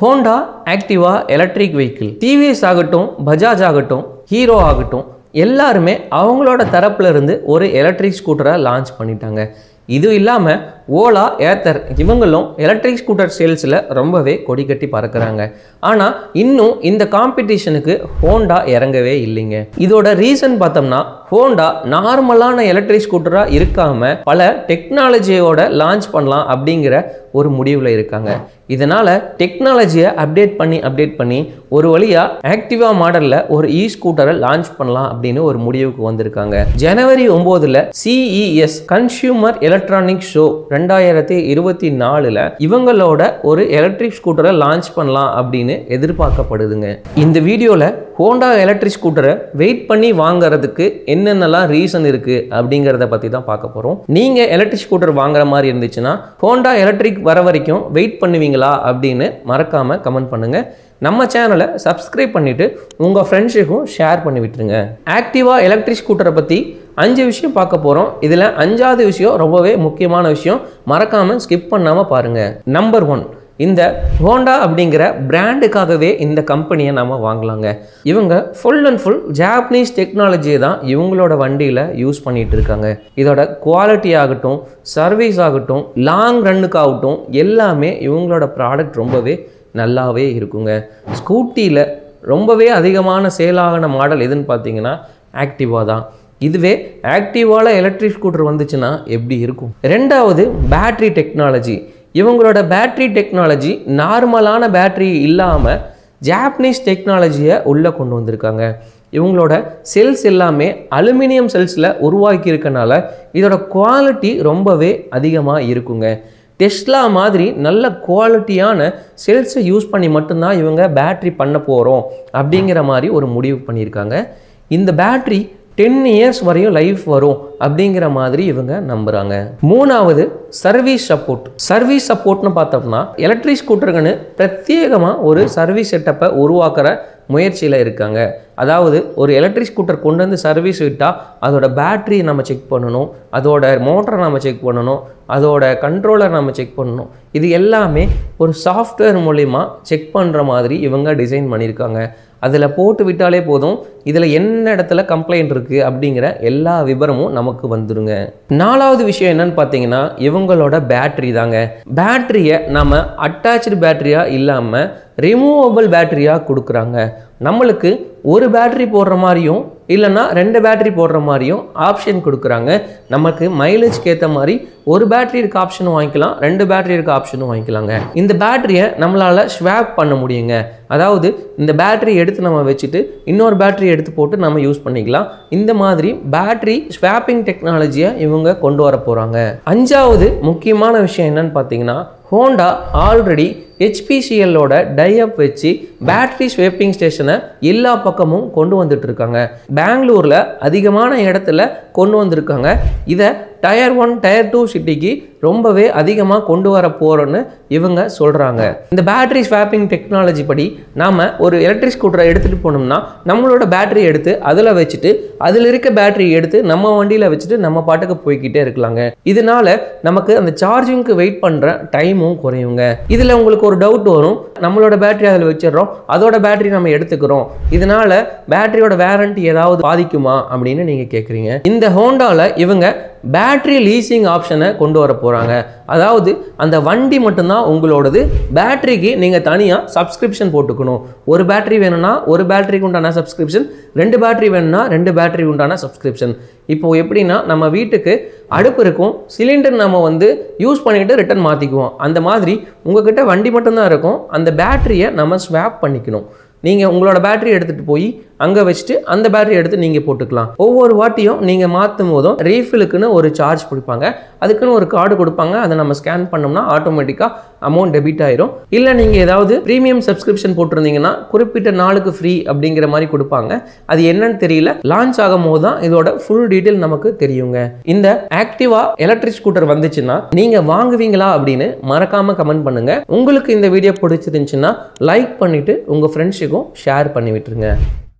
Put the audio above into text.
Honda Activa electric vehicle TVS ஆகட்டும் பஜாஜ் ஆகட்டும் hero ஆகட்டும் எல்லாருமே அவங்களோட தரப்புல இருந்து ஒரு எலக்ட்ரிக் ஸ்கூட்டரை லான்ச் பண்ணிட்டாங்க இது இல்லாமல் ஓலா ஏத்தர் இவங்களும் எலக்ட்ரிக் ஸ்கூட்டர் சேல்ஸில் ரொம்பவே கொடி கட்டி பறக்கிறாங்க ஆனால் இன்னும் இந்த காம்படிஷனுக்கு ஹோண்டா இறங்கவே இல்லைங்க இதோட ரீசன் பார்த்தோம்னா ஹோண்டா நார்மலான எலக்ட்ரிக் ஸ்கூட்டராக இருக்காமல் பல டெக்னாலஜியோட லான்ச் பண்ணலாம் அப்படிங்கிற ஒரு முடிவில் இருக்காங்க இதனால் டெக்னாலஜியை அப்டேட் பண்ணி அப்டேட் பண்ணி ஒரு வழியாக ஆக்டிவா மாடலில் ஒரு இ ஸ்கூட்டரை லான்ச் பண்ணலாம் அப்படின்னு ஒரு முடிவுக்கு வந்திருக்காங்க ஜனவரி ஒம்போதில் சிஇஎஸ் கன்சியூமர் எலக்ட்ரானிக் ஷோ ரெண்டாயிரத்தி இருபத்தி நாலில் இவங்களோட ஒரு எலக்ட்ரிக் ஸ்கூட்டரை லான்ச் பண்ணலாம் அப்படின்னு எதிர்பார்க்கப்படுதுங்க இந்த வீடியோவில் ஹோண்டா எலக்ட்ரிக் ஸ்கூட்டரை வெயிட் பண்ணி வாங்குறதுக்கு என்னென்னலாம் ரீசன் இருக்குது அப்படிங்கிறத பற்றி தான் பார்க்க போகிறோம் நீங்கள் எலக்ட்ரிக் ஸ்கூட்டர் வாங்குற மாதிரி இருந்துச்சுன்னா ஹோண்டா எலக்ட்ரிக் வர வரைக்கும் வெயிட் பண்ணுவீங்களா அப்படின்னு மறக்காமல் கமெண்ட் பண்ணுங்கள் நம்ம சேனலை சப்ஸ்கிரைப் பண்ணிவிட்டு உங்கள் ஃப்ரெண்ட்ஸுக்கும் ஷேர் பண்ணி விட்டுருங்க ஆக்டிவா எலக்ட்ரிக் ஸ்கூட்டரை பற்றி அஞ்சு விஷயம் பார்க்க போகிறோம் இதில் அஞ்சாவது விஷயம் ரொம்பவே முக்கியமான விஷயம் மறக்காமல் ஸ்கிப் பண்ணாமல் பாருங்கள் நம்பர் ஒன் இந்த ஹோண்டா அப்படிங்கிற பிராண்டுக்காகவே இந்த கம்பெனியை நம்ம வாங்கலாங்க இவங்க ஃபுல் அண்ட் ஃபுல் ஜாப்பனீஸ் டெக்னாலஜியை தான் இவங்களோட வண்டியில் யூஸ் பண்ணிட்டு இருக்காங்க இதோட குவாலிட்டி ஆகட்டும் சர்வீஸ் ஆகட்டும் லாங் ரன்னுக்கு ஆகட்டும் எல்லாமே இவங்களோட ப்ராடக்ட் ரொம்பவே நல்லாவே இருக்குங்க ஸ்கூட்டியில் ரொம்பவே அதிகமான சேலாகின மாடல் எதுன்னு பார்த்தீங்கன்னா ஆக்டிவா தான் இதுவே ஆக்டிவால எலக்ட்ரிக் ஸ்கூட்டர் வந்துச்சுன்னா எப்படி இருக்கும் ரெண்டாவது பேட்ரி டெக்னாலஜி இவங்களோட பேட்ரி டெக்னாலஜி நார்மலான பேட்ரி இல்லாமல் ஜாப்பனீஸ் டெக்னாலஜியை உள்ளே கொண்டு வந்திருக்காங்க இவங்களோட செல்ஸ் எல்லாமே அலுமினியம் செல்ஸில் உருவாக்கி இருக்கனால இதோட குவாலிட்டி ரொம்பவே அதிகமாக இருக்குங்க டெஸ்லா மாதிரி நல்ல குவாலிட்டியான செல்ஸை யூஸ் பண்ணி மட்டும்தான் இவங்க பேட்ரி பண்ண போகிறோம் அப்படிங்கிற மாதிரி ஒரு முடிவு பண்ணியிருக்காங்க இந்த பேட்ரி டென் இயர்ஸ் வரையும் லைஃப் வரும் அப்படிங்கிற மாதிரி இவங்க நம்புகிறாங்க மூணாவது சர்வீஸ் சப்போர்ட் சர்வீஸ் சப்போர்ட்னு பார்த்தோம்னா எலக்ட்ரிக் ஸ்கூட்டருக்குன்னு பிரத்யேகமாக ஒரு சர்வீஸ் செட்டப்பை உருவாக்குற முயற்சியில் இருக்காங்க அதாவது ஒரு எலக்ட்ரிக் ஸ்கூட்டர் கொண்டு வந்து சர்வீஸ் விட்டால் அதோட பேட்டரி நம்ம செக் பண்ணணும் அதோட மோட்டரை நம்ம செக் பண்ணணும் அதோட கண்ட்ரோலர் நம்ம செக் பண்ணணும் இது எல்லாமே ஒரு சாஃப்ட்வேர் மூலிமா செக் பண்ணுற மாதிரி இவங்க டிசைன் பண்ணியிருக்காங்க அதில் போட்டு விட்டாலே போதும் இதில் என்ன இடத்துல கம்ப்ளைண்ட் இருக்குது அப்படிங்கிற எல்லா விவரமும் நமக்கு வந்துடுங்க நாலாவது விஷயம் என்னன்னு பார்த்தீங்கன்னா இவங்களோட பேட்ரி தாங்க பேட்டரியை நம்ம அட்டாச்சு பேட்டரியாக இல்லாமல் ரிமூவபிள் பேட்டரியாக கொடுக்குறாங்க நம்மளுக்கு ஒரு பேட்டரி போடுற மாதிரியும் இல்லைன்னா ரெண்டு பேட்டரி போடுற மாதிரியும் ஆப்ஷன் கொடுக்குறாங்க நமக்கு மைலேஜ்க்கு ஏற்ற மாதிரி ஒரு பேட்டரி இருக்க ஆப்ஷனும் வாங்கிக்கலாம் ரெண்டு பேட்டரி இருக்க ஆப்ஷனும் வாங்கிக்கலாங்க இந்த பேட்டரியை நம்மளால் ஸ்வாப் பண்ண முடியுங்க அதாவது இந்த பேட்டரி எடுத்து நம்ம வச்சுட்டு இன்னொரு பேட்டரி எடுத்து போட்டு நம்ம யூஸ் பண்ணிக்கலாம் இந்த மாதிரி பேட்டரி ஸ்வாப்பிங் டெக்னாலஜியை இவங்க கொண்டு வர போகிறாங்க அஞ்சாவது முக்கியமான விஷயம் என்னன்னு பார்த்தீங்கன்னா ஹோண்டா ஆல்ரெடி ஹெச்பிசிஎல்லோட டைஅப் வச்சு பேட்டரி ஸ்வேப்பிங் ஸ்டேஷனை எல்லா பக்கமும் கொண்டு வந்துட்டு இருக்காங்க பெங்களூரில் அதிகமான இடத்துல கொண்டு வந்திருக்காங்க இதை டயர் ஒன் டயர் டூ சிட்டிக்கு ரொம்பவே அதிகமாக கொண்டு வர போகிறோன்னு இவங்க சொல்கிறாங்க இந்த பேட்டரி ஸ்வாப்பிங் டெக்னாலஜி படி நாம் ஒரு எலக்ட்ரிக் ஸ்கூட்டரை எடுத்துகிட்டு போனோம்னா நம்மளோட பேட்டரி எடுத்து அதில் வச்சுட்டு அதில் இருக்க பேட்டரி எடுத்து நம்ம வண்டியில் வச்சுட்டு நம்ம பாட்டுக்கு போய்கிட்டே இருக்கலாங்க இதனால நமக்கு அந்த சார்ஜிங்க்கு வெயிட் பண்ணுற டைமும் குறையுங்க இதில் உங்களுக்கு ஒரு டவுட் வரும் நம்மளோட பேட்டரி அதில் வச்சிடுறோம் அதோட பேட்டரி நம்ம எடுத்துக்கிறோம் இதனால பேட்டரியோட வேரண்டி ஏதாவது பாதிக்குமா அப்படின்னு நீங்கள் கேட்குறீங்க இந்த ஹோண்டாவில் இவங்க பேட்டரி லீசிங் ஆப்ஷனை கொண்டு வர போகிறாங்க அதாவது அந்த வண்டி மட்டும்தான் உங்களோடது பேட்டரிக்கு நீங்கள் தனியாக சப்ஸ்கிரிப்ஷன் போட்டுக்கணும் ஒரு பேட்டரி வேணும்னா ஒரு பேட்டரிக்கு உண்டான சப்ஸ்கிரிப்ஷன் ரெண்டு பேட்டரி வேணும்னா ரெண்டு பேட்டரி உண்டான சப்ஸ்கிரிப்ஷன் இப்போ எப்படின்னா நம்ம வீட்டுக்கு அடுப்பு இருக்கும் சிலிண்டர் நம்ம வந்து யூஸ் பண்ணிட்டு ரிட்டர்ன் மாற்றிக்குவோம் அந்த மாதிரி உங்ககிட்ட வண்டி மட்டும்தான் இருக்கும் அந்த பேட்டரியை நம்ம ஸ்வாப் பண்ணிக்கணும் நீங்கள் உங்களோட பேட்டரி எடுத்துகிட்டு போய் அங்கே வச்சுட்டு அந்த பேட்டரி எடுத்து நீங்கள் போட்டுக்கலாம் ஒவ்வொரு வாட்டியும் நீங்கள் மாற்றும் போதும் ரீஃபிலுக்குன்னு ஒரு சார்ஜ் கொடுப்பாங்க அதுக்குன்னு ஒரு கார்டு கொடுப்பாங்க அதை நம்ம ஸ்கேன் பண்ணோம்னா ஆட்டோமேட்டிக்காக அமௌண்ட் டெபிட் ஆயிரும் இல்லை நீங்கள் ஏதாவது ப்ரீமியம் சப்ஸ்கிரிப்ஷன் போட்டிருந்தீங்கன்னா குறிப்பிட்ட நாளுக்கு ஃப்ரீ அப்படிங்கிற மாதிரி கொடுப்பாங்க அது என்னன்னு தெரியல லான்ச் ஆகும் போது தான் இதோட ஃபுல் டீட்டெயில் நமக்கு தெரியுங்க இந்த ஆக்டிவா எலக்ட்ரிக் ஸ்கூட்டர் வந்துச்சுன்னா நீங்கள் வாங்குவீங்களா அப்படின்னு மறக்காம கமெண்ட் பண்ணுங்க உங்களுக்கு இந்த வீடியோ பிடிச்சிருந்துச்சுன்னா லைக் பண்ணிட்டு உங்கள் ஃப்ரெண்ட்ஸுக்கும் ஷேர் பண்ணி விட்டுருங்க